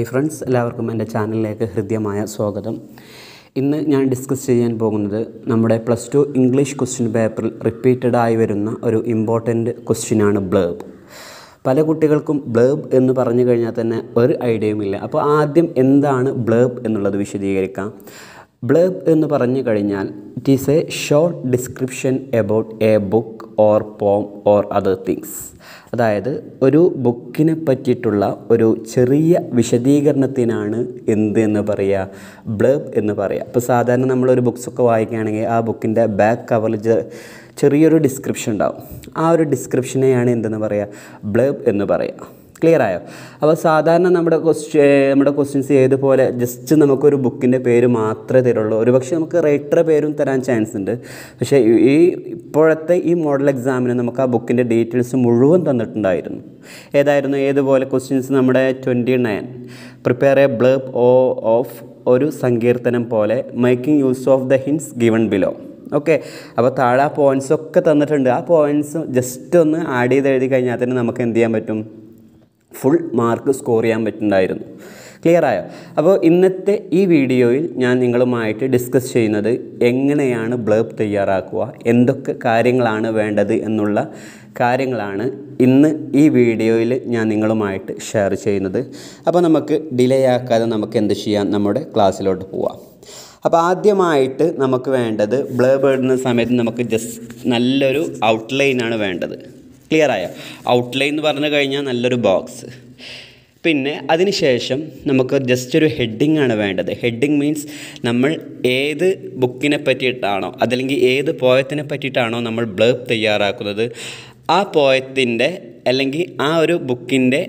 hi friends എല്ലാവർക്കും എൻ്റെ ചാനലിലേക്ക് ഹൃദ്യമായ സ്വാഗതം ഇന്ന് ഞാൻ ഡിസ്കസ് ചെയ്യാൻ പോകുന്നത് നമ്മുടെ പ്ലസ് ടു ഇംഗ്ലീഷ് ക്വസ്റ്റ്യൻ പേപ്പറിൽ റിപ്പീറ്റഡ് ആയി വരുന്ന ഒരു ഇമ്പോർട്ടൻ്റ് ക്വസ്റ്റ്യനാണ് ബ്ലേബ് പല കുട്ടികൾക്കും ബ്ലേബ് എന്ന് പറഞ്ഞു കഴിഞ്ഞാൽ തന്നെ ഒരു ഐഡിയയുമില്ല അപ്പോൾ ആദ്യം എന്താണ് ബ്ലേബ് എന്നുള്ളത് വിശദീകരിക്കാം ബ്ലേബ് എന്ന് പറഞ്ഞു കഴിഞ്ഞാൽ it is a short description about a book or poem or other things അതായത് ഒരു ബുക്കിനെ പറ്റിയിട്ടുള്ള ഒരു ചെറിയ വിശദീകരണത്തിനാണ് എന്ത് എന്ന് പറയുക ബ്ലേബ് എന്ന് പറയുക അപ്പോൾ സാധാരണ നമ്മളൊരു ബുക്സൊക്കെ വായിക്കുകയാണെങ്കിൽ ആ ബുക്കിൻ്റെ ബാക്ക് കവറിൽ ചെറിയൊരു ഡിസ്ക്രിപ്ഷൻ ഉണ്ടാവും ആ ഒരു ഡിസ്ക്രിപ്ഷനെയാണ് എന്തെന്ന് പറയുക ബ്ലേബ് എന്ന് പറയുക ക്ലിയർ ആയോ അപ്പോൾ സാധാരണ നമ്മുടെ ക്വസ്റ്റ്യൻ നമ്മുടെ ക്വസ്റ്റ്യൻസ് ഏതുപോലെ ജസ്റ്റ് നമുക്കൊരു ബുക്കിൻ്റെ പേര് മാത്രമേ തരുള്ളൂ ഒരുപക്ഷെ നമുക്ക് റൈറ്ററുടെ പേരും തരാൻ ചാൻസ് ഉണ്ട് പക്ഷേ ഈ ഇപ്പോഴത്തെ ഈ മോഡൽ എക്സാമിന് നമുക്ക് ആ ബുക്കിൻ്റെ ഡീറ്റെയിൽസ് മുഴുവൻ തന്നിട്ടുണ്ടായിരുന്നു ഏതായിരുന്നു ഏതുപോലെ ക്വസ്റ്റ്യൻസ് നമ്മുടെ twenty nine prepare a blurb ഓ ഓഫ് ഒരു സങ്കീർത്തനം പോലെ making use of the hints given below okay അപ്പോൾ താഴെ ആ പോയിൻറ്റ്സ് ഒക്കെ തന്നിട്ടുണ്ട് ആ പോയിൻറ്റ്സ് ജസ്റ്റ് ഒന്ന് ആഡ് ചെയ്ത് എഴുതി കഴിഞ്ഞാൽ തന്നെ നമുക്ക് എന്ത് ചെയ്യാൻ പറ്റും ഫുൾ മാർക്ക് സ്കോർ ചെയ്യാൻ പറ്റുന്നുണ്ടായിരുന്നു ക്ലിയർ ആയോ അപ്പോൾ ഇന്നത്തെ ഈ വീഡിയോയിൽ ഞാൻ നിങ്ങളുമായിട്ട് ഡിസ്കസ് ചെയ്യുന്നത് എങ്ങനെയാണ് ബ്ലേബ് തയ്യാറാക്കുക എന്തൊക്കെ കാര്യങ്ങളാണ് വേണ്ടത് എന്നുള്ള കാര്യങ്ങളാണ് ഇന്ന് ഈ വീഡിയോയിൽ ഞാൻ നിങ്ങളുമായിട്ട് ഷെയർ ചെയ്യുന്നത് അപ്പോൾ നമുക്ക് ഡിലേ ആക്കാതെ നമുക്ക് എന്ത് ചെയ്യാം നമ്മുടെ ക്ലാസ്സിലോട്ട് പോവാം അപ്പോൾ ആദ്യമായിട്ട് നമുക്ക് വേണ്ടത് ബ്ലേബ് എഴുതുന്ന സമയത്ത് നമുക്ക് ജസ്റ്റ് നല്ലൊരു ഔട്ട്ലൈനാണ് വേണ്ടത് ക്ലിയർ ആയോ ഔട്ട്ലൈൻ എന്ന് പറഞ്ഞു കഴിഞ്ഞാൽ നല്ലൊരു ബോക്സ് പിന്നെ അതിനുശേഷം നമുക്ക് ജസ്റ്റ് ഒരു ഹെഡിങ് ആണ് വേണ്ടത് ഹെഡിങ് മീൻസ് നമ്മൾ ഏത് ബുക്കിനെ പറ്റിയിട്ടാണോ അതല്ലെങ്കിൽ ഏത് പോയത്തിനെ പറ്റിയിട്ടാണോ നമ്മൾ ബ്ലേബ് തയ്യാറാക്കുന്നത് ആ പോയത്തിൻ്റെ അല്ലെങ്കിൽ ആ ഒരു ബുക്കിൻ്റെ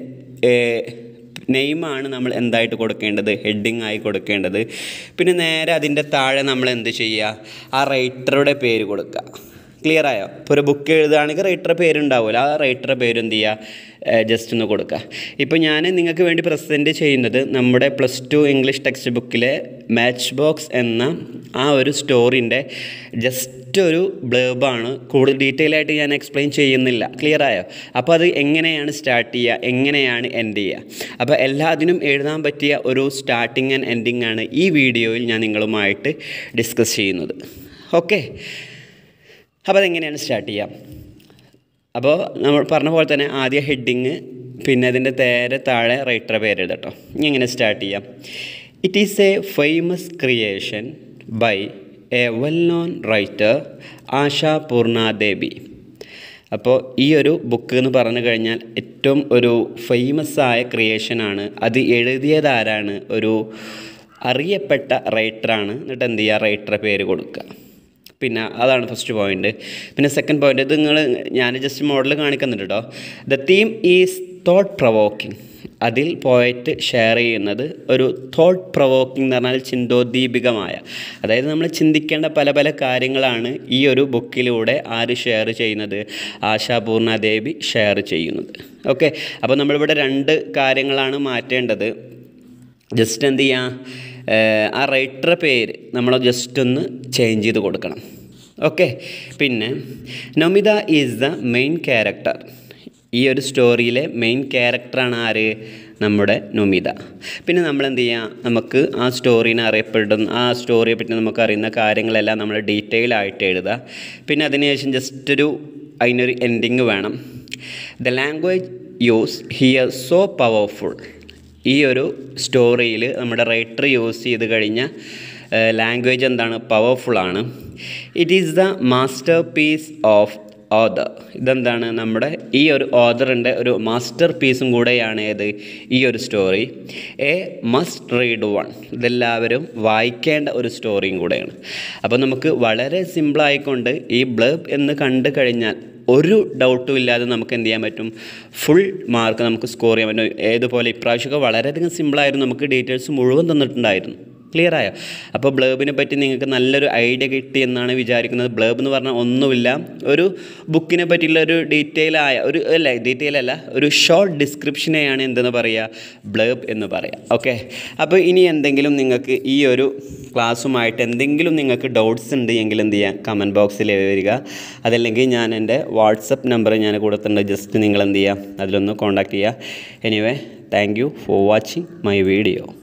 നെയിമാണ് നമ്മൾ എന്തായിട്ട് കൊടുക്കേണ്ടത് ഹെഡിങ് ആയി കൊടുക്കേണ്ടത് പിന്നെ നേരെ അതിൻ്റെ താഴെ നമ്മൾ എന്ത് ചെയ്യുക ആ റൈറ്ററുടെ പേര് കൊടുക്കുക ക്ലിയർ ആയോ ഇപ്പോൾ ഒരു ബുക്ക് എഴുതുകയാണെങ്കിൽ റൈറ്ററുടെ പേരുണ്ടാവില്ല ആ റൈറ്ററുടെ പേര് എന്ത് ചെയ്യുക ജസ്റ്റ് ഒന്ന് കൊടുക്കുക ഇപ്പോൾ ഞാൻ നിങ്ങൾക്ക് വേണ്ടി പ്രസൻറ്റ് ചെയ്യുന്നത് നമ്മുടെ പ്ലസ് ടു ഇംഗ്ലീഷ് ടെക്സ്റ്റ് ബുക്കിലെ മാച്ച് ബോക്സ് എന്ന ആ ഒരു സ്റ്റോറിൻ്റെ ജസ്റ്റ് ഒരു ബ്ലേബാണ് കൂടുതൽ ഡീറ്റെയിൽ ആയിട്ട് ഞാൻ എക്സ്പ്ലെയിൻ ചെയ്യുന്നില്ല ക്ലിയർ ആയോ അപ്പോൾ അത് എങ്ങനെയാണ് സ്റ്റാർട്ട് ചെയ്യുക എങ്ങനെയാണ് എൻഡ് ചെയ്യുക അപ്പോൾ എല്ലാത്തിനും എഴുതാൻ പറ്റിയ ഒരു സ്റ്റാർട്ടിങ് ആൻഡ് എൻഡിങ് ആണ് ഈ വീഡിയോയിൽ ഞാൻ നിങ്ങളുമായിട്ട് ഡിസ്കസ് ചെയ്യുന്നത് ഓക്കെ അപ്പോൾ അതെങ്ങനെയാണ് സ്റ്റാർട്ട് ചെയ്യാം അപ്പോൾ നമ്മൾ പറഞ്ഞ പോലെ തന്നെ ആദ്യം ഹെഡിങ് പിന്നെ അതിൻ്റെ നേരെ താഴെ റൈറ്ററെ പേര് എഴുതട്ടോ ഇനി എങ്ങനെ സ്റ്റാർട്ട് ചെയ്യാം it is a famous creation by a well known writer Asha Purnadevi അപ്പോൾ ഈ ഒരു ബുക്ക് എന്ന് പറഞ്ഞു കഴിഞ്ഞാൽ ഏറ്റവും ഒരു ഫേമസ് ആയ ക്രിയേഷനാണ് അത് എഴുതിയത് ആരാണ് ഒരു അറിയപ്പെട്ട റൈറ്ററാണ് എന്നിട്ട് എന്ത് ചെയ്യുക റൈറ്ററെ പേര് കൊടുക്കുക പിന്നെ അതാണ് ഫസ്റ്റ് പോയിന്റ് പിന്നെ സെക്കൻഡ് പോയിന്റ് ഇത് നിങ്ങൾ ഞാൻ ജസ്റ്റ് മോഡൽ കാണിക്കുന്നുണ്ട് കേട്ടോ the theme is thought provoking അതിൽ പോയിട്ട് ഷെയർ ചെയ്യുന്നത് ഒരു തോട്ട് പ്രൊവോക്കിംഗ് എന്ന് പറഞ്ഞാൽ ചിന്തോദ്ദീപികമായ അതായത് നമ്മൾ ചിന്തിക്കേണ്ട പല പല കാര്യങ്ങളാണ് ഈ ഒരു ബുക്കിലൂടെ ആര് ഷെയർ ചെയ്യുന്നത് ആശാപൂർണദേവി ഷെയർ ചെയ്യുന്നത് ഓക്കെ അപ്പോൾ നമ്മളിവിടെ രണ്ട് കാര്യങ്ങളാണ് മാറ്റേണ്ടത് ജസ്റ്റ് എന്ത് ചെയ്യുക ആ റൈറ്ററുടെ പേര് നമ്മൾ ജസ്റ്റ് ഒന്ന് ചേഞ്ച് ചെയ്ത് കൊടുക്കണം ഓക്കെ പിന്നെ Nomita is the main character ഈ ഒരു സ്റ്റോറിയിലെ മെയിൻ ക്യാരക്ടറാണ് ആര് നമ്മുടെ നൊമിത പിന്നെ നമ്മൾ എന്ത് ചെയ്യുക നമുക്ക് ആ സ്റ്റോറീനെ അറിയപ്പെടുന്ന ആ സ്റ്റോറിയെ പറ്റി നമുക്ക് അറിയുന്ന കാര്യങ്ങളെല്ലാം നമ്മൾ ഡീറ്റെയിൽ ആയിട്ട് എഴുതുക പിന്നെ അതിനുശേഷം ജസ്റ്റ് ഒരു അതിനൊരു എൻഡിങ് വേണം the language use here so powerful ഈ ഒരു സ്റ്റോറിയിൽ നമ്മുടെ റൈറ്റർ യൂസ് ചെയ്ത് കഴിഞ്ഞ ലാംഗ്വേജ് എന്താണ് പവർഫുള്ളാണ് it is the masterpiece of author ഇതെന്താണ് നമ്മുടെ ഈ ഒരു ഓദറിൻ്റെ ഒരു മാസ്റ്റർ പീസും കൂടെയാണ് ഏത് ഈ ഒരു story a must read one ഇതെല്ലാവരും വായിക്കേണ്ട ഒരു സ്റ്റോറിയും കൂടെയാണ് അപ്പോൾ നമുക്ക് വളരെ സിമ്പിളായിക്കൊണ്ട് ഈ ബ്ലേബ് എന്ന് കണ്ടു കഴിഞ്ഞാൽ ഒരു ഡൗട്ടും ഇല്ലാതെ നമുക്ക് എന്ത് ചെയ്യാൻ പറ്റും ഫുൾ മാർക്ക് നമുക്ക് സ്കോർ ചെയ്യാൻ പറ്റും ഏതുപോലെ ഇപ്രാവശ്യമൊക്കെ വളരെയധികം സിമ്പിളായിരുന്നു നമുക്ക് ഡീറ്റെയിൽസ് മുഴുവൻ തന്നിട്ടുണ്ടായിരുന്നു ക്ലിയർ ആയോ അപ്പോൾ ബ്ലേബിനെ പറ്റി നിങ്ങൾക്ക് നല്ലൊരു ഐഡിയ കിട്ടി എന്നാണ് വിചാരിക്കുന്നത് ബ്ലേബ് എന്ന് പറഞ്ഞാൽ ഒന്നുമില്ല ഒരു ബുക്കിനെ പറ്റിയുള്ള ഒരു ഡീറ്റെയിൽ ആയ ഒരു അല്ല ഡീറ്റെയിൽ അല്ല ഒരു ഷോർട്ട് ഡിസ്ക്രിപ്ഷനെയാണ് എന്തെന്ന് പറയുക ബ്ലേബ് എന്ന് പറയുക ഓക്കെ അപ്പോൾ ഇനി എന്തെങ്കിലും നിങ്ങൾക്ക് ഈ ഒരു ക്ലാസ്സുമായിട്ട് എന്തെങ്കിലും നിങ്ങൾക്ക് ഡൗട്ട്സ് ഉണ്ട് എങ്കിൽ എന്ത് ചെയ്യാം കമൻറ്റ് ബോക്സിൽ വരിക അതല്ലെങ്കിൽ ഞാൻ എൻ്റെ വാട്സപ്പ് നമ്പർ ഞാൻ കൊടുത്തിട്ടുണ്ട് ജസ്റ്റ് നിങ്ങൾ എന്ത് ചെയ്യുക അതിലൊന്ന് കോൺടാക്റ്റ് ചെയ്യുക anyway thank you for watching my video